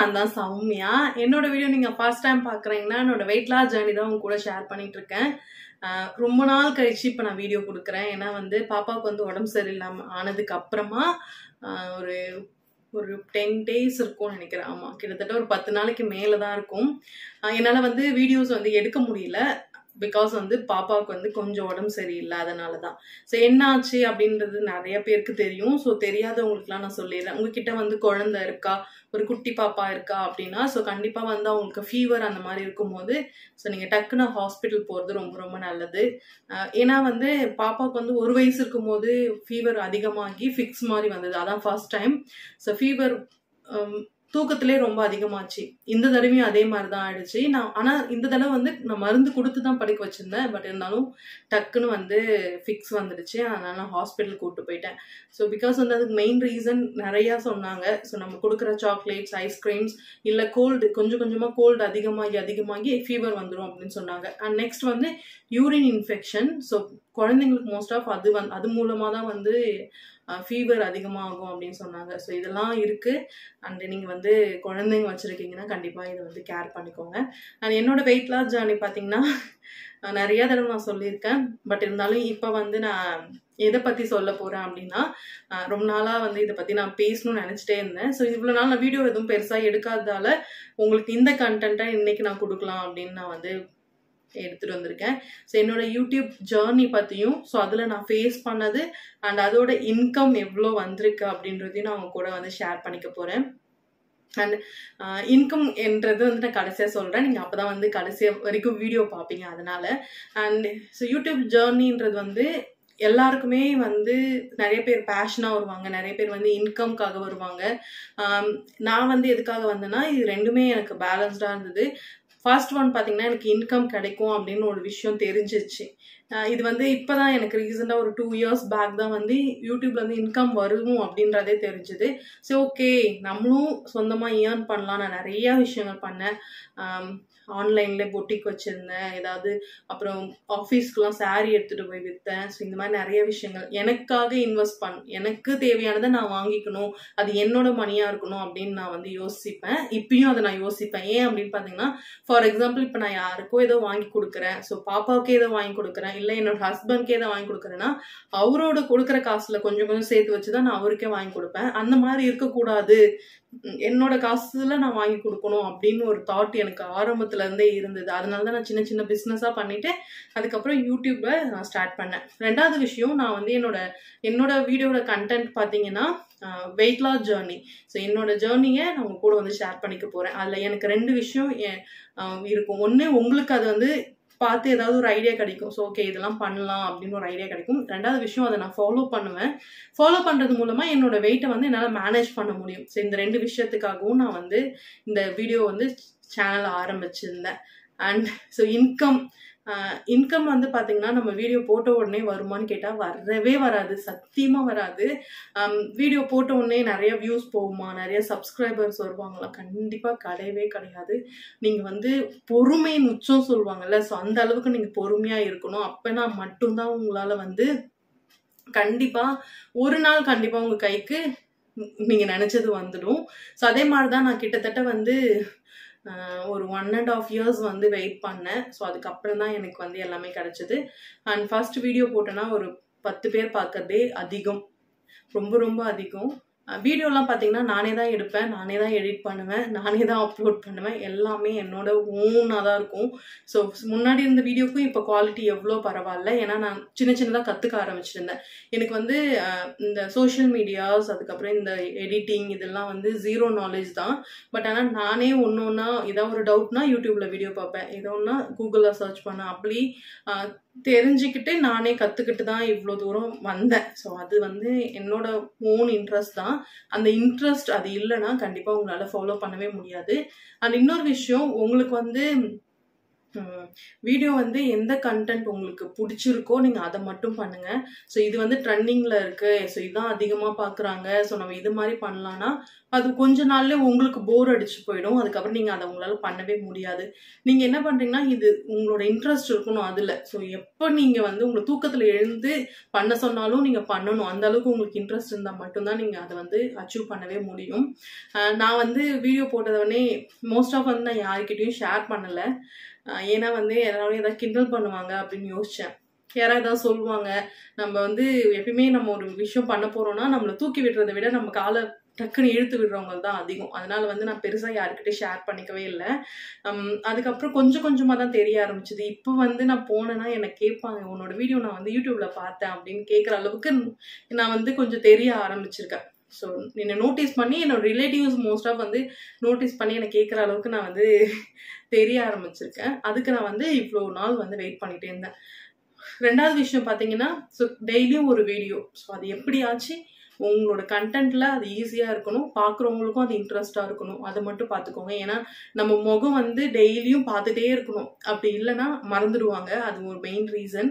நான் தான் சௌமியா என்னோட வீடியோ நீங்கள் ஃபர்ஸ்ட் டைம் பார்க்குறீங்கன்னா என்னோட வெயிட் லாஸ் ஜேர்னி தான் உங்க கூட ஷேர் பண்ணிட்டு இருக்கேன் ஆஹ் ரொம்ப நாள் கழிச்சு இப்போ நான் வீடியோ கொடுக்குறேன் ஏன்னா வந்து பாப்பாவுக்கு வந்து உடம்பு சரியில்லாமல் ஆனதுக்கு அப்புறமா ஆஹ் ஒரு ஒரு டென் டேஸ் இருக்கும்னு நினைக்கிறேன் ஆமாம் கிட்டத்தட்ட ஒரு பத்து நாளைக்கு மேலே தான் இருக்கும் ஆஹ் என்னால் வந்து வீடியோஸ் வந்து எடுக்க முடியல பிகாஸ் வந்து பாப்பாவுக்கு வந்து கொஞ்சம் உடம்பு சரியில்லை அதனால தான் ஸோ என்ன ஆச்சு அப்படின்றது நிறைய பேருக்கு தெரியும் ஸோ தெரியாதவங்களுக்குலாம் நான் சொல்லிடுறேன் உங்ககிட்ட வந்து குழந்தை இருக்கா ஒரு குட்டி பாப்பா இருக்கா அப்படின்னா ஸோ கண்டிப்பாக வந்து அவங்களுக்கு ஃபீவர் அந்த மாதிரி இருக்கும்போது ஸோ நீங்கள் டக்குன்னு ஹாஸ்பிட்டல் போகிறது ரொம்ப ரொம்ப நல்லது அஹ் ஏன்னா வந்து பாப்பாவுக்கு வந்து ஒரு வயசு இருக்கும்போது ஃபீவர் அதிகமாகி ஃபிக்ஸ் மாதிரி வந்தது அதான் ஃபர்ஸ்ட் டைம் ஸோ ஃபீவர் தூக்கத்திலே ரொம்ப அதிகமாச்சு இந்த தடவையும் அதே மாதிரி தான் ஆயிடுச்சு நான் ஆனால் இந்த தடவை வந்து நான் மருந்து கொடுத்து தான் படுக்க வச்சிருந்தேன் பட் இருந்தாலும் டக்குன்னு வந்து ஃபிக்ஸ் வந்துடுச்சு அதனால நான் ஹாஸ்பிட்டல் கூப்பிட்டு போயிட்டேன் ஸோ பிகாஸ் வந்து அதுக்கு மெயின் ரீசன் நிறையா சொன்னாங்க ஸோ நம்ம கொடுக்குற சாக்லேட்ஸ் ஐஸ்கிரீம்ஸ் இல்லை கோல்டு கொஞ்சம் கொஞ்சமாக கோல்டு அதிகமாகி அதிகமாகி ஃபீவர் வந்துடும் அப்படின்னு சொன்னாங்க அண்ட் நெக்ஸ்ட் வந்து யூரின் இன்ஃபெக்ஷன் ஸோ குழந்தைங்களுக்கு மோஸ்ட் ஆஃப் அது வந் அது மூலமாக தான் வந்து ஃபீவர் அதிகமாகும் அப்படின்னு சொன்னாங்க ஸோ இதெல்லாம் இருக்குது அண்ட் நீங்கள் வந்து குழந்தைங்க வச்சுருக்கீங்கன்னா கண்டிப்பாக இதை வந்து கேர் பண்ணிக்கோங்க அண்ட் என்னோட வெயிட் லாஸ் ஜேர்னி பார்த்தீங்கன்னா நான் நிறைய தடவை நான் சொல்லியிருக்கேன் பட் இருந்தாலும் இப்போ வந்து நான் எதை பற்றி சொல்ல போகிறேன் அப்படின்னா ஆஹ் ரொம்ப நாளாக வந்து இதை பற்றி நான் பேசணும்னு நினச்சிட்டே இருந்தேன் ஸோ இவ்வளோ நாள் நான் வீடியோ எதுவும் பெருசாக எடுக்காததால உங்களுக்கு இந்த கண்டென்ட்டை இன்னைக்கு நான் கொடுக்கலாம் அப்படின்னு நான் வந்து எடுத்துகிட்டு வந்திருக்கேன் ஸோ என்னோட யூடியூப் ஜேர்னி பற்றியும் ஸோ அதில் நான் ஃபேஸ் பண்ணது அண்ட் அதோட இன்கம் எவ்வளோ வந்திருக்கு அப்படின்றதையும் நான் அவங்க கூட வந்து ஷேர் பண்ணிக்க போகிறேன் அண்ட் இன்கம் என்றது வந்து நான் கடைசியாக சொல்கிறேன் நீங்கள் அப்போ தான் வந்து கடைசியாக வரைக்கும் வீடியோ பார்ப்பீங்க அதனால் அண்ட் ஸோ யூடியூப் ஜேர்னின்றது வந்து எல்லாருக்குமே வந்து நிறைய பேர் பேஷனாக வருவாங்க நிறைய பேர் வந்து இன்கம்காக வருவாங்க ஆம், நான் வந்து எதுக்காக வந்தேன்னா இது ரெண்டுமே எனக்கு பேலன்ஸ்டாக இருந்தது ஃபர்ஸ்ட் ஒன் பார்த்தீங்கன்னா எனக்கு இன்கம் கிடைக்கும் அப்படின்னு ஒரு விஷயம் தெரிஞ்சிச்சு ஆஹ் இது வந்து இப்போதான் எனக்கு ரீசெண்டாக ஒரு டூ இயர்ஸ் பேக் தான் வந்து யூடியூப்ல வந்து இன்கம் வரும் அப்படின்றதே தெரிஞ்சுது சரி ஓகே நம்மளும் சொந்தமாக ஏர்ன் பண்ணலாம் நான் நிறைய விஷயங்கள் பண்ணேன் ஆன்லைனில் பொட்டிக் வச்சுருந்தேன் ஏதாவது அப்புறம் ஆஃபீஸ்க்குலாம் saree எடுத்துகிட்டு போய் விற்றேன் ஸோ இந்த மாதிரி நிறைய விஷயங்கள் எனக்காக இன்வெஸ்ட் பண் எனக்கு தேவையானதை நான் வாங்கிக்கணும் அது என்னோட மணியாக இருக்கணும் அப்படின்னு நான் வந்து யோசிப்பேன் இப்பயும் அதை நான் யோசிப்பேன் ஏன் அப்படின்னு பார்த்தீங்கன்னா ஃபார் எக்ஸாம்பிள் இப்போ நான் யாருக்கோ ஏதோ வாங்கி கொடுக்குறேன் ஸோ பாப்பாவுக்கு ஏதோ வாங்கி கொடுக்குறேன் இல்லை என்னோட ஹஸ்பண்ட்க்கு ஏதோ வாங்கி கொடுக்குறேன்னா அவரோட கொடுக்குற காசுல கொஞ்சம் கொஞ்சம் சேர்த்து வச்சு தான் நான் அவருக்கே வாங்கி கொடுப்பேன் அந்த மாதிரி இருக்கக்கூடாது உம் என்னோட காசுல நான் வாங்கி கொடுக்கணும் அப்படின்னு ஒரு தாட் எனக்கு ஆரம்பத்துல இருந்தே இருந்தது அதனால தான் நான் சின்ன சின்ன பிஸ்னஸாக பண்ணிட்டு அதுக்கப்புறம் யூடியூப்பை நான் ஸ்டார்ட் பண்ணேன் ரெண்டாவது விஷயம் நான் வந்து என்னோட என்னோட வீடியோட கண்டென்ட் பார்த்தீங்கன்னா வெயிட் லாஸ் ஜேர்னி ஸோ என்னோட ஜேர்னியை நான் உங்க கூட வந்து ஷேர் பண்ணிக்க போகிறேன் அதில் எனக்கு ரெண்டு விஷயம் எ- ஆஹ் இருக்கும் ஒன்று உங்களுக்கு அது வந்து பார்த்து ஏதாவது ஒரு ஐடியா கிடைக்கும் ஸோ ஓகே இதெல்லாம் பண்ணலாம் அப்படின்னு ஒரு ஐடியா கிடைக்கும் ரெண்டாவது விஷயம் அதை நான் ஃபாலோ பண்ணுவேன் ஃபாலோ பண்ணுறது மூலமாக என்னோட வெயிட்டை வந்து என்னால் மேனேஜ் பண்ண முடியும் ஸோ இந்த ரெண்டு விஷயத்துக்காகவும் நான் வந்து இந்த வீடியோ வந்து சேனல் ஆரம்பிச்சிருந்தேன் அண்ட் ஸோ இன்கம் இன்கம் வந்து பார்த்தீங்கன்னா நம்ம வீடியோ போட்ட உடனே வருமான்னு கேட்டால் வரவே வராது சத்தியமாக வராது வீடியோ போட்ட உடனே நிறைய வியூஸ் போகுமா நிறைய சப்ஸ்கிரைபர்ஸ் வருவாங்களா கண்டிப்பாக கிடையவே கிடையாது நீங்கள் வந்து பொறுமையின் உச்சம் சொல்லுவாங்கல்ல ஸோ அந்த அளவுக்கு நீங்கள் பொறுமையாக இருக்கணும் அப்போனா மட்டும்தான் உங்களால் வந்து கண்டிப்பாக ஒரு நாள் கண்டிப்பாக உங்கள் கைக்கு நீங்கள் நினச்சது வந்துடும் ஸோ அதே மாதிரி தான் நான் கிட்டத்தட்ட வந்து ஆஹ், ஒரு ஒன் அண்ட் ஆஃப் இயர்ஸ் வந்து வெயிட் பண்ணேன் ஸோ அதுக்கப்புறம் தான் எனக்கு வந்து எல்லாமே கிடச்சிது அண்ட் ஃபர்ஸ்ட் வீடியோ போட்டேன்னா ஒரு பத்து பேர் பார்க்கறதே அதிகம் ரொம்ப ரொம்ப அதிகம் வீடியோலாம் பார்த்தீங்கன்னா நானே தான் எடுப்பேன் நானே தான் எடிட் பண்ணுவேன் நானே தான் அப்லோட் பண்ணுவேன் எல்லாமே என்னோட ஓனாக தான் இருக்கும் ஸோ முன்னாடி இருந்த வீடியோக்கும் இப்போ குவாலிட்டி எவ்வளோ பரவாயில்ல ஏன்னா நான் சின்ன சின்னதாக கற்றுக்க ஆரம்பிச்சிருந்தேன் எனக்கு வந்து அஹ், இந்த சோஷியல் மீடியாஸ் அதுக்கப்புறம் இந்த எடிட்டிங் இதெல்லாம் வந்து ஜீரோ நாலேஜ் தான் பட் ஆனால் நானே ஒன்று ஒன்றா ஏதாவது ஒரு டவுட்னா யூடியூப்பில் வீடியோ பார்ப்பேன் ஏதோ ஒன்றா கூகுளில் சர்ச் பண்ணேன் அப்படி அஹ், தெரிஞ்சுக்கிட்டு நானே கற்றுக்கிட்டு தான் இவ்வளோ தூரம் வந்தேன் ஸோ அது வந்து என்னோட ஓன் இன்ட்ரெஸ்ட் தான் அந்த இன்ட்ரெஸ்ட் அது இல்லைன்னா கண்டிப்பாக உங்களால் ஃபாலோ பண்ணவே முடியாது அண்ட் இன்னொரு விஷயம் உங்களுக்கு வந்து வீடியோ வந்து எந்த கண்டென்ட் உங்களுக்கு பிடிச்சிருக்கோ நீங்கள் அதை மட்டும் பண்ணுங்கள் ஸோ இது வந்து ட்ரெண்டிங்கில் இருக்குது ஸோ இதுதான் அதிகமாக பார்க்குறாங்க ஸோ நம்ம இது மாதிரி பண்ணலான்னா அது கொஞ்ச நாள்ல உங்களுக்கு போர் அடிச்சு போயிடும் அதுக்கப்புறம் நீங்கள் அதை உங்களால் பண்ணவே முடியாது நீங்கள் என்ன பண்ணுறீங்கன்னா இது உங்களோட இன்ட்ரெஸ்ட் இருக்கணும் அதில் ஸோ எப்போ நீங்கள் வந்து உங்களை தூக்கத்தில் எழுந்து பண்ண சொன்னாலும் நீங்கள் பண்ணணும் அந்த அளவுக்கு உங்களுக்கு இன்ட்ரெஸ்ட் இருந்தால் மட்டும்தான் நீங்கள் அதை வந்து அச்சீவ் பண்ணவே முடியும் அஹ் நான் வந்து வீடியோ போட்டதவனே மோஸ்ட் ஆஃப் வந்து நான் யாருக்கிட்டையும் ஷேர் பண்ணலை அஹ் ஏன்னா வந்து எல்லாரும் ஏதாவது கிண்டல் பண்ணுவாங்க அப்படின்னு யோசித்தேன் யாராவது ஏதாவது சொல்லுவாங்க நம்ம வந்து எப்பயுமே நம்ம ஒரு விஷயம் பண்ண போறோம்னா நம்மளை தூக்கி விடுறதை விட நம்ம காலை டக்குன்னு இழுத்து விடுறவங்க தான் அதிகம் அதனால வந்து நான் பெருசாக யாருக்கிட்டையும் ஷேர் பண்ணிக்கவே இல்லை அதுக்கப்புறம் கொஞ்சம் கொஞ்சமாக தான் தெரிய ஆரம்பிச்சது இப்போ வந்து நான் போனேன்னா எனக்கு கேட்பாங்க உன்னோட வீடியோ நான் வந்து யூடியூப்ல பார்த்தேன் அப்படின்னு கேட்குற அளவுக்கு நான் வந்து கொஞ்சம் தெரிய ஆரம்பிச்சிருக்கேன் ஸோ என்னை நோட்டீஸ் பண்ணி என்னோட ரிலேட்டிவ்ஸ் மோஸ்ட் ஆஃப் வந்து நோட்டீஸ் பண்ணி என்னை கேட்குற அளவுக்கு நான் வந்து தெரிய ஆரம்பிச்சிருக்கேன் அதுக்கு நான் வந்து இவ்வளோ நாள் வந்து வெயிட் பண்ணிட்டே இருந்தேன் ரெண்டாவது விஷயம் பார்த்தீங்கன்னா ஸோ டெய்லியும் ஒரு வீடியோ ஸோ அது எப்படி ஆச்சு உங்களோட கண்டென்ட்ல அது ஈஸியாக இருக்கணும் பார்க்குறவங்களுக்கும் அது இன்ட்ரெஸ்டாக இருக்கணும் அதை மட்டும் பார்த்துக்கோங்க ஏன்னா நம்ம முகம் வந்து டெய்லியும் பார்த்துட்டே இருக்கணும் அப்படி இல்லைன்னா மறந்துடுவாங்க அது ஒரு மெயின் ரீசன்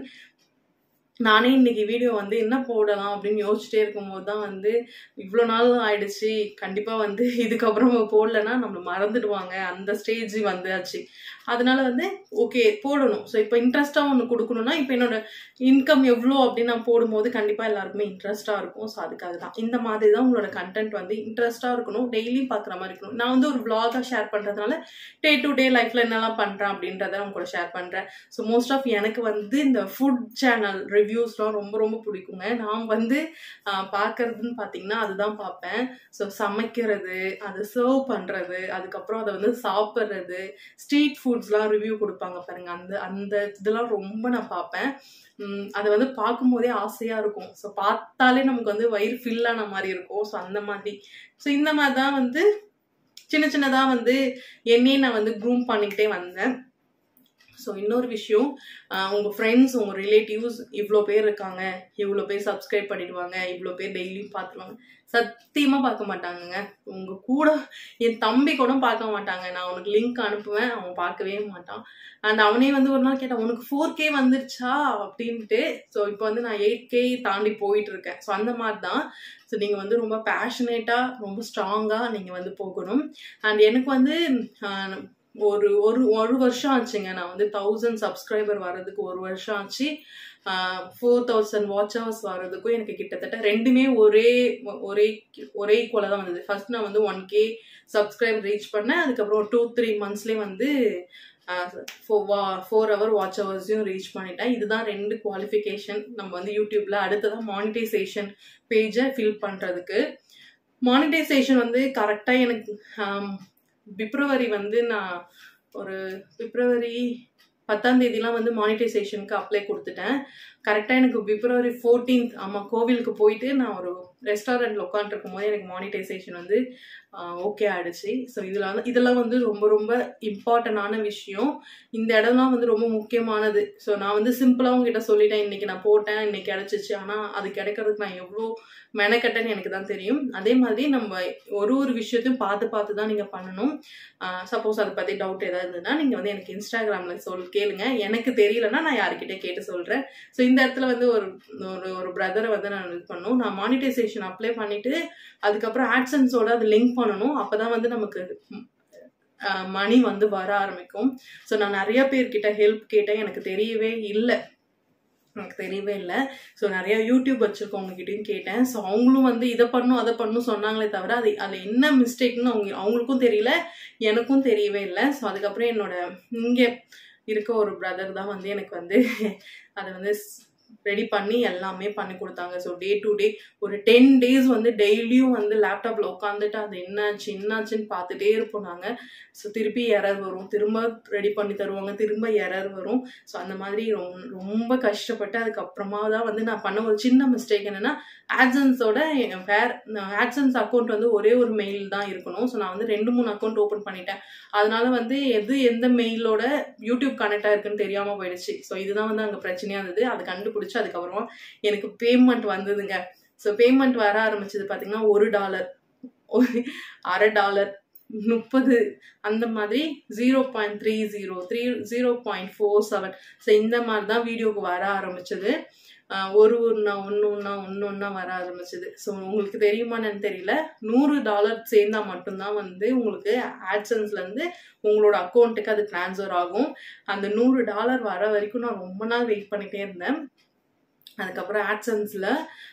நானே இன்னைக்கு வீடியோ வந்து என்ன போடலாம் அப்படின்னு யோசிச்சுட்டே இருக்கும்போது தான் வந்து இவ்வளோ நாள் ஆயிடுச்சு கண்டிப்பாக வந்து இதுக்கப்புறம் போடலன்னா நம்மளை மறந்துடுவாங்க அந்த ஸ்டேஜ் வந்தாச்சு அதனால வந்து ஓகே போடணும் ஸோ இப்போ இன்ட்ரெஸ்ட்டாக ஒன்று கொடுக்கணும்னா இப்போ என்னோட இன்கம் எவ்வளோ அப்படின்னு நான் போடும்போது கண்டிப்பாக எல்லாருக்குமே இன்ட்ரெஸ்ட்டாக இருக்கும் ஸோ அதுக்காக தான் இந்த மாதிரி தான் உங்களோட கண்டென்ட் வந்து இன்ட்ரெஸ்ட்டாக இருக்கணும் டெய்லியும் பார்க்குற மாதிரி இருக்கணும் நான் வந்து ஒரு vlog-ஆ ஷேர் பண்ணுறதுனால டே டு டே லைஃப்பில் என்னெல்லாம் பண்ணுறேன் அப்படின்றத நான் கூட ஷேர் பண்ணுறேன் ஸோ மோஸ்ட் ஆஃப் எனக்கு வந்து இந்த ஃபுட் சேனல் ரிவ்யூஸ்லாம் ரொம்ப ரொம்ப பிடிக்குங்க நான் வந்து ஆஹ், பார்க்கறதுன்னு பார்த்தீங்கன்னா அதுதான் பார்ப்பேன் ஸோ சமைக்கிறது அதை சர்வ் பண்ணுறது அதுக்கப்புறம் அதை வந்து சாப்பிட்றது ஸ்ட்ரீட் ஃபுட்ஸ்லாம் ரிவ்யூ கொடுப்பாங்க பாருங்க அந்த அந்த இதெல்லாம் ரொம்ப நான் பார்ப்பேன் உம், அதை வந்து பார்க்கும்போதே ஆசையாக இருக்கும் ஸோ பார்த்தாலே நமக்கு வந்து வயிறு ஃபில் ஆன மாதிரி இருக்கும் ஸோ அந்த மாதிரி ஸோ இந்த மாதிரி தான் வந்து சின்ன சின்னதாக வந்து என்னையே நான் வந்து க்ரூம் பண்ணிக்கிட்டே வந்தேன் ஸோ இன்னொரு விஷயம் ஆஹ் உங்க ஃப்ரெண்ட்ஸ் உங்க ரிலேட்டிவ்ஸ் இவ்வளோ பேர் இருக்காங்க இவ்வளோ பேர் சப்ஸ்கிரைப் பண்ணிடுவாங்க இவ்வளோ பேர் டெய்லியும் பார்த்துருவாங்க சத்தியமா பார்க்க மாட்டாங்கங்க உங்க கூட என் தம்பி கூட பார்க்க மாட்டாங்க நான் உனக்கு லிங்க் அனுப்புவேன் அவன் பார்க்கவே மாட்டான் அண்ட் அவனே வந்து ஒரு நாள் கேட்டான் உனக்கு ஃபோர் கே வந்துருச்சா அப்படின்ட்டு ஸோ இப்போ வந்து நான் எயிட் கே தாண்டி போயிட்டு இருக்கேன் ஸோ அந்த மாதிரி தான் ஸோ நீங்கள் வந்து ரொம்ப பேஷனேட்டாக ரொம்ப ஸ்ட்ராங்காக நீங்கள் வந்து போகணும் அண்ட் எனக்கு வந்து ஆஹ், ஒரு ஒரு ஒரு வருஷம் ஆச்சுங்க நான் வந்து தௌசண்ட் சப்ஸ்கிரைபர் வர்றதுக்கு ஒரு வருஷம் ஆச்சு ஃபோர் தௌசண்ட் வாட்ச் ஹவர்ஸ் வர்றதுக்கும் எனக்கு கிட்டத்தட்ட ரெண்டுமே ஒரே ஒரே ஒரே ஈக்குவலாக தான் வந்தது ஃபர்ஸ்ட் நான் வந்து ஒன் கே சப்ஸ்கிரைப் ரீச் பண்ணேன் அதுக்கப்புறம் டூ த்ரீ மந்த்ஸ்லேயே வந்து ஃபோர் ஹவர் வாட்ச் ஹவர்ஸையும் ரீச் பண்ணிட்டேன் இதுதான் ரெண்டு குவாலிஃபிகேஷன் நம்ம வந்து யூடியூப்ல அடுத்ததான் மானிட்டைசேஷன் பேஜை ஃபில் பண்ணுறதுக்கு மானிட்டைசேஷன் வந்து கரெக்டாக எனக்கு ஆம், பிப்ரவரி வந்து நான் ஒரு பிப்ரவரி பத்தாம் தேதிலாம் வந்து மானிட்டைசேஷனுக்கு அப்ளை கொடுத்துட்டேன் கரெக்டாக எனக்கு பிப்ரவரி ஃபோர்டீன்த் ஆமாம் கோவிலுக்கு போயிட்டு நான் ஒரு ரெஸ்டாரண்ட்டில் உட்காந்துருக்கும் போது எனக்கு மானிட்டைசேஷன் வந்து ஓகே ஆயிடுச்சு ஸோ இதில் வந்து இதெல்லாம் வந்து ரொம்ப ரொம்ப இம்பார்ட்டண்டான விஷயம் இந்த இடம்லாம் வந்து ரொம்ப முக்கியமானது ஸோ நான் வந்து சிம்பிளாக உங்ககிட்ட சொல்லிட்டேன் இன்னைக்கு நான் போட்டேன் இன்னைக்கு கிடைச்சிச்சு ஆனால் அது கிடைக்கிறதுக்கு நான் எவ்வளோ மெனக்கட்டேன்னு எனக்கு தான் தெரியும் அதே மாதிரி நம்ம ஒரு ஒரு விஷயத்தையும் பார்த்து பார்த்து தான் நீங்கள் பண்ணணும் சப்போஸ் அதை பற்றி டவுட் ஏதாவது இருந்ததுன்னா நீங்கள் வந்து எனக்கு இன்ஸ்டாகிராமில் சொல் கேளுங்க எனக்கு தெரியலன்னா நான் யார்கிட்ட கேட்டு சொல்கிறேன் ஸோ இந்த இடத்துல வந்து ஒரு ஒரு ஒரு பிரதரை வந்து நான் இது பண்ணணும் நான் மானிட்டைசேஷன் அப்ளை பண்ணிட்டு அதுக்கப்புறம் ஆட்சன்ஸோட அது லிங்க் பண்ணணும் அப்பதான் வந்து நமக்கு மணி வந்து வர ஆரம்பிக்கும் ஸோ நான் நிறைய பேர்கிட்ட ஹெல்ப் கேட்டேன் எனக்கு தெரியவே இல்லை எனக்கு தெரியவே இல்லை ஸோ நிறைய யூடியூப் வச்சுருக்கவங்ககிட்டயும் கேட்டேன் ஸோ அவங்களும் வந்து இதை பண்ணும் அதை பண்ணும் சொன்னாங்களே தவிர அது அதில் என்ன மிஸ்டேக்னு அவங்க அவங்களுக்கும் தெரியல எனக்கும் தெரியவே இல்லை ஸோ அதுக்கப்புறம் என்னோட இங்கே இருக்க ஒரு பிரதர் தான் வந்து எனக்கு வந்து அதை வந்து ரெடி பண்ணி எல்லாமே பண்ணி கொடுத்தாங்க ஸோ டே டு டே ஒரு டென் டேஸ் வந்து டெய்லியும் வந்து லேப்டாப்பில் உட்காந்துட்டு அது என்னாச்சு என்னாச்சுன்னு பார்த்துட்டே இருப்போம் நாங்கள் ஸோ திருப்பி எரர் வரும் திரும்ப ரெடி பண்ணி தருவாங்க திரும்ப எரர் வரும் ஸோ அந்த மாதிரி ரொம்ப ரொம்ப கஷ்டப்பட்டு அதுக்கப்புறமா தான் வந்து நான் பண்ண ஒரு சின்ன மிஸ்டேக் என்னன்னா ஆட்சன்ஸோட வேர் ஆட்சன்ஸ் அக்கௌண்ட் வந்து ஒரே ஒரு மெயில் தான் இருக்கணும் ஸோ நான் வந்து ரெண்டு மூணு அக்கௌண்ட் ஓப்பன் பண்ணிட்டேன் அதனால வந்து எது எந்த மெயிலோட யூடியூப் கனெக்ட் ஆயிருக்குன்னு தெரியாமல் போயிடுச்சு ஸோ இதுதான் வந்து அங்கே பிரச்சனையாக இருந்தது அதை கண்டுபிடிச்சி அதுக்கப்புறமா எனக்கு பேமெண்ட் வந்ததுங்க ஸோ பேமெண்ட் வர ஆரம்பிச்சது பார்த்தீங்கன்னா ஒரு டாலர் அரை டாலர் முப்பது அந்த மாதிரி zero point three zero three zero point four seven so இந்த மாதிரி தான் வீடியோக்கு வர ஆரம்பிச்சது ஆஹ் ஒரு ஒன்றா ஒன்று ஒன்றா ஒன்று ஒன்றா வர ஆரம்பிச்சது ஸோ உங்களுக்கு தெரியுமான்னு தெரியல நூறு டாலர் சேர்ந்தா மட்டும்தான் வந்து உங்களுக்கு ஆட்சன்ஸ்லேருந்து உங்களோட அக்கௌண்ட்டுக்கு அது ட்ரான்ஸ்ஃபர் ஆகும் அந்த நூறு டாலர் வர வரைக்கும் நான் ரொம்ப நாள் வெயிட் பண்ணிட்டே இருந்தேன் அதுக்கப்புறம் ஆட்சன்ஸில்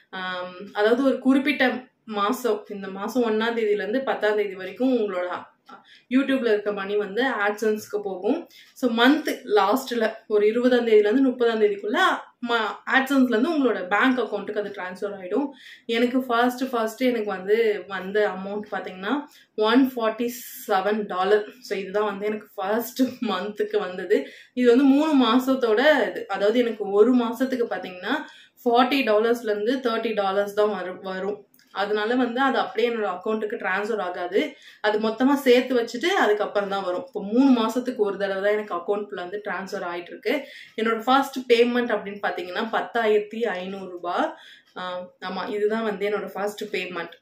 அதாவது ஒரு குறிப்பிட்ட மாதம் இந்த மாதம் ஒன்றாம் தேதியிலேருந்து பத்தாம் தேதி வரைக்கும் உங்களோட யூடியூப்ல இருக்க மணி வந்து ஆட்சன்ஸ்க்கு போகும் ஸோ மந்த் லாஸ்ட்டில் ஒரு இருபதாம் தேதியிலேருந்து முப்பதாம் தேதிக்குள்ள ஆட்சன்ஸ்லேருந்து உங்களோட பேங்க் அக்கௌண்ட்டுக்கு அது ட்ரான்ஸ்ஃபர் ஆகிடும் எனக்கு ஃபர்ஸ்ட் ஃபர்ஸ்ட் எனக்கு வந்து வந்த அமௌண்ட் பார்த்தீங்கன்னா one forty seven dollar so இதுதான் வந்து எனக்கு ஃபர்ஸ்ட் மந்த்துக்கு வந்தது இது வந்து மூணு மாசத்தோட இது அதாவது எனக்கு ஒரு மாசத்துக்கு பார்த்தீங்கன்னா ஃபார்ட்டி டாலர்ஸ்லேருந்து தேர்ட்டி டாலர்ஸ் தான் வரும் வரும் அதனால வந்து அது அப்படியே என்னோட அக்கௌண்ட்டுக்கு ட்ரான்ஸ்ஃபர் ஆகாது அது மொத்தமாக சேர்த்து வச்சுட்டு அதுக்கப்புறம் தான் வரும் இப்போ மூணு மாசத்துக்கு ஒரு தடவை தான் எனக்கு அக்கௌண்ட்ல வந்து ட்ரான்ஸ்ஃபர் ஆயிட்டு இருக்கு என்னோட ஃபர்ஸ்ட் பேமெண்ட் அப்படின்னு பார்த்தீங்கன்னா பத்தாயிரத்தி ஐநூறுரூபா ஆமாம் இதுதான் வந்து என்னோட ஃபர்ஸ்ட் பேமெண்ட்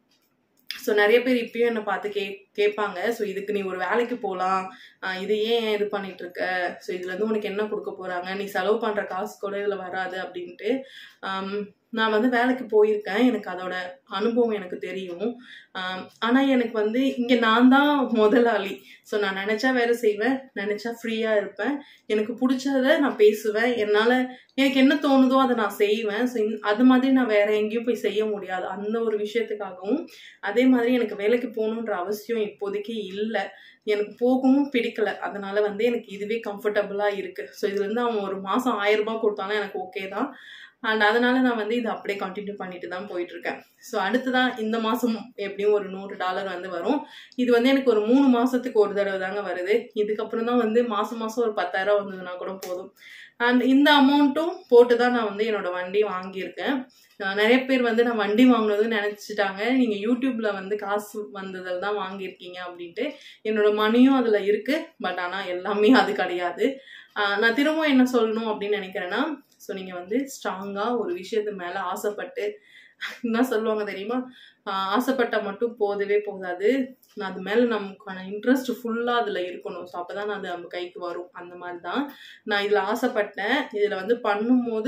ஸோ நிறைய பேர் இப்பயும் என்னை பார்த்து கே கேட்பாங்க ஸோ இதுக்கு நீ ஒரு வேலைக்கு போகலாம் இது ஏன் இது பண்ணிட்டு இருக்க ஸோ இதுலேருந்து உனக்கு என்ன கொடுக்க போகிறாங்க நீ செலவு பண்ணுற காசு கூட இதில் வராது அப்படின்ட்டு நான் வந்து வேலைக்கு போயிருக்கேன் எனக்கு அதோட அனுபவம் எனக்கு தெரியும் ஆனால் எனக்கு வந்து இங்கே நான் தான் முதலாளி ஸோ நான் நினச்சா வேலை செய்வேன் நினச்சா ஃப்ரீயாக இருப்பேன் எனக்கு பிடிச்சத நான் பேசுவேன் என்னால் எனக்கு என்ன தோணுதோ அதை நான் செய்வேன் ஸோ அது மாதிரி நான் வேற எங்கேயும் போய் செய்ய முடியாது அந்த ஒரு விஷயத்துக்காகவும் அதே மாதிரி எனக்கு வேலைக்கு போகணுன்ற அவசியம் இப்போதைக்கு இல்லை எனக்கு போகவும் பிடிக்கல அதனால வந்து எனக்கு இதுவே கம்ஃபர்டபுளாக இருக்குது ஸோ இதுலேருந்து அவன் ஒரு மாதம் ஆயிரம் ரூபாய் கொடுத்தாலும் எனக்கு ஓகே தான் அண்ட் அதனால நான் வந்து இதை அப்படியே கண்டினியூ பண்ணிட்டு தான் போயிட்டு இருக்கேன் ஸோ அடுத்துதான் இந்த மாதம் எப்படியும் ஒரு நூறு டாலர் வந்து வரும் இது வந்து எனக்கு ஒரு மூணு மாசத்துக்கு ஒரு தடவை தாங்க வருது இதுக்கப்புறம் தான் வந்து மாசம் மாசம் ஒரு பத்தாயிரம் வந்ததுன்னா கூட போதும் அண்ட் இந்த அமௌண்ட்டும் போட்டு தான் நான் வந்து என்னோட வண்டி வாங்கியிருக்கேன் நிறைய பேர் வந்து நான் வண்டி வாங்கினதுன்னு நினச்சிட்டாங்க நீங்கள் யூடியூப்பில் வந்து காசு வந்ததில் தான் வாங்கியிருக்கீங்க அப்படின்ட்டு என்னோட மணியும் அதில் இருக்குது பட் ஆனால் எல்லாமே அது கிடையாது நான் திரும்பவும் என்ன சொல்லணும் அப்படின்னு நினைக்கிறேன்னா ஸோ நீங்கள் வந்து ஸ்ட்ராங்காக ஒரு விஷயத்து மேலே ஆசைப்பட்டு என்ன சொல்லுவாங்க தெரியுமா ஆசைப்பட்டால் மட்டும் போதவே போதாது நான் அது மேலே நமக்கான இன்ட்ரெஸ்ட் ஃபுல்லாக அதில் இருக்கணும் ஸோ அப்போ தான் அது நம்ம கைக்கு வரும் அந்த மாதிரி தான் நான் இதில் ஆசைப்பட்டேன் இதில் வந்து பண்ணும்போது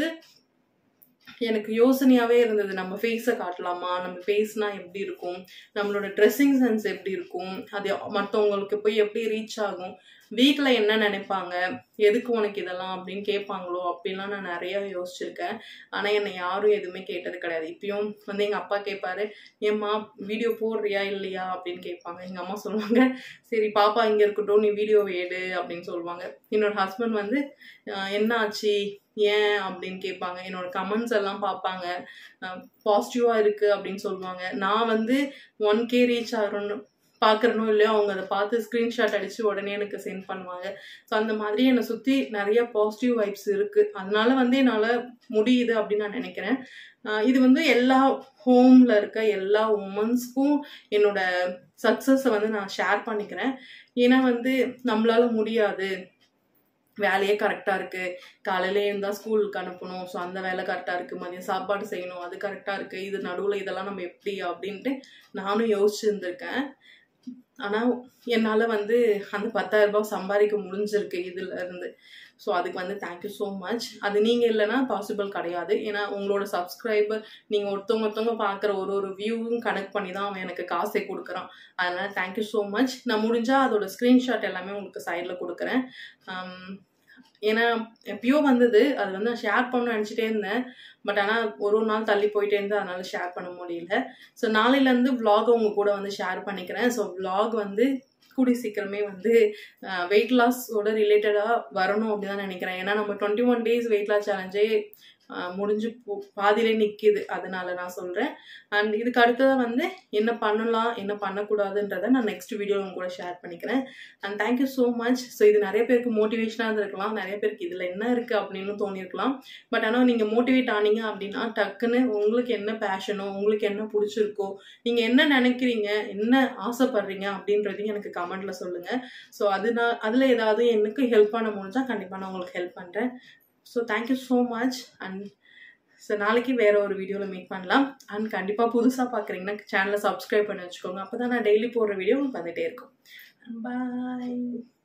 எனக்கு யோசனையாகவே இருந்தது நம்ம ஃபேஸை காட்டலாமா நம்ம ஃபேஸ்னா எப்படி இருக்கும் நம்மளோட ட்ரெஸ்ஸிங் சென்ஸ் எப்படி இருக்கும் அது மற்றவங்களுக்கு போய் எப்படி ரீச் ஆகும் வீட்டில் என்ன நினைப்பாங்க எதுக்கு உனக்கு இதெல்லாம் அப்படின்னு கேட்பாங்களோ அப்படின்லாம் நான் நிறைய யோசிச்சிருக்கேன் ஆனால் என்னை யாரும் எதுவுமே கேட்டது கிடையாது இப்பயும் வந்து எங்கள் அப்பா கேட்பாரு ஏம்மா வீடியோ போடுறியா இல்லையா அப்படின்னு கேட்பாங்க எங்கள் அம்மா சொல்லுவாங்க சரி பாப்பா இங்கே இருக்கட்டும் நீ வீடியோ எடு அப்படின்னு சொல்லுவாங்க என்னோட ஹஸ்பண்ட் வந்து என்ன ஆச்சு ஏன் அப்படின்னு கேட்பாங்க என்னோட கமெண்ட்ஸ் எல்லாம் பார்ப்பாங்க பாசிட்டிவாக இருக்குது அப்படின்னு சொல்லுவாங்க நான் வந்து ஒன் கே ரீச் ஆகிறோன்னு பார்க்குறனோ இல்லையோ அவங்க அதை பார்த்து ஸ்க்ரீன்ஷாட் அடித்து உடனே எனக்கு சென்ட் பண்ணுவாங்க ஸோ அந்த மாதிரி என்னை சுற்றி நிறைய பாசிட்டிவ் வைப்ஸ் இருக்குது அதனால வந்து என்னால் முடியுது அப்படின்னு நான் நினைக்கிறேன் இது வந்து எல்லா ஹோமில் இருக்க எல்லா உமன்ஸ்க்கும் என்னோட சக்ஸஸை வந்து நான் ஷேர் பண்ணிக்கிறேன் ஏன்னா வந்து நம்மளால முடியாது வேலையே கரெக்டாக இருக்குது காலையில இருந்தால் ஸ்கூலுக்கு அனுப்பணும் ஸோ அந்த வேலை கரெக்டாக இருக்குது மதியம் சாப்பாடு செய்யணும் அது கரெக்டாக இருக்குது இது நடுவில் இதெல்லாம் நம்ம எப்படி அப்படின்ட்டு நானும் யோசிச்சுருந்துருக்கேன் ஆனால் என்னால் வந்து அந்த பத்தாயிரம் ரூபாய் சம்பாதிக்க முடிஞ்சிருக்கு இதில் இருந்து ஸோ அதுக்கு வந்து தேங்க்யூ ஸோ மச் அது நீங்கள் இல்லைன்னா பாசிபிள் கிடையாது ஏன்னா உங்களோட சப்ஸ்கிரைபர் நீங்கள் ஒருத்தவங்க ஒருத்தவங்க பார்க்குற ஒரு ஒரு வியூவும் கனெக்ட் பண்ணி தான் அவன் எனக்கு காசை கொடுக்குறான் அதனால் தேங்க்யூ ஸோ மச் நான் முடிஞ்சால் அதோட ஸ்க்ரீன்ஷாட் எல்லாமே உங்களுக்கு சைடில் கொடுக்குறேன் ஏன்னா எப்பயோ வந்தது அது வந்து நான் ஷேர் பண்ண நினச்சிட்டே இருந்தேன் பட் ஆனால் ஒரு ஒரு நாள் தள்ளி போயிட்டே இருந்து அதனால ஷேர் பண்ண முடியல ஸோ நாளையிலேருந்து விலாக் உங்க கூட வந்து ஷேர் பண்ணிக்கிறேன் ஸோ விலாக் வந்து கூடி சீக்கிரமே வந்து வெயிட் லாஸோட ரிலேட்டடாக வரணும் அப்படின்னு தான் நினைக்கிறேன் ஏன்னா நம்ம twenty one days weight loss சேலஞ்சே முடிஞ்சு போ பாதியிலே நிற்கிது அதனால நான் சொல்கிறேன் அண்ட் இதுக்கு அடுத்ததாக வந்து என்ன பண்ணலாம் என்ன பண்ணக்கூடாதுன்றதை நான் நெக்ஸ்ட் வீடியோ உங்க கூட ஷேர் பண்ணிக்கிறேன் and thank you so much so இது நிறைய பேருக்கு மோட்டிவேஷனாக இருந்திருக்கலாம் நிறைய பேருக்கு இதில் என்ன இருக்குது அப்படின்னு தோணியிருக்கலாம் பட் ஆனால் நீங்கள் மோட்டிவேட் ஆனீங்க அப்படின்னா டக்குன்னு உங்களுக்கு என்ன பேஷனோ உங்களுக்கு என்ன பிடிச்சிருக்கோ நீங்கள் என்ன நினைக்கிறீங்க என்ன ஆசைப்படுறீங்க அப்படின்றதையும் எனக்கு கமெண்ட்டில் சொல்லுங்கள் ஸோ அது நான் அதில் ஏதாவது எனக்கு ஹெல்ப் பண்ண முடிஞ்சால் கண்டிப்பாக நான் உங்களுக்கு ஹெல்ப் பண்ணுறேன் so thank you so much and so நாளைக்கு வேற ஒரு வீடியோவில் மீட் பண்ணலாம் அண்ட் கண்டிப்பாக புதுசாக பார்க்குறீங்கன்னா சேனலை சப்ஸ்கிரைப் பண்ணி வச்சுக்கோங்க அப்போ தான் நான் டெய்லி போடுற வீடியோ உங்களுக்கு வந்துகிட்டே இருக்கும் பாய்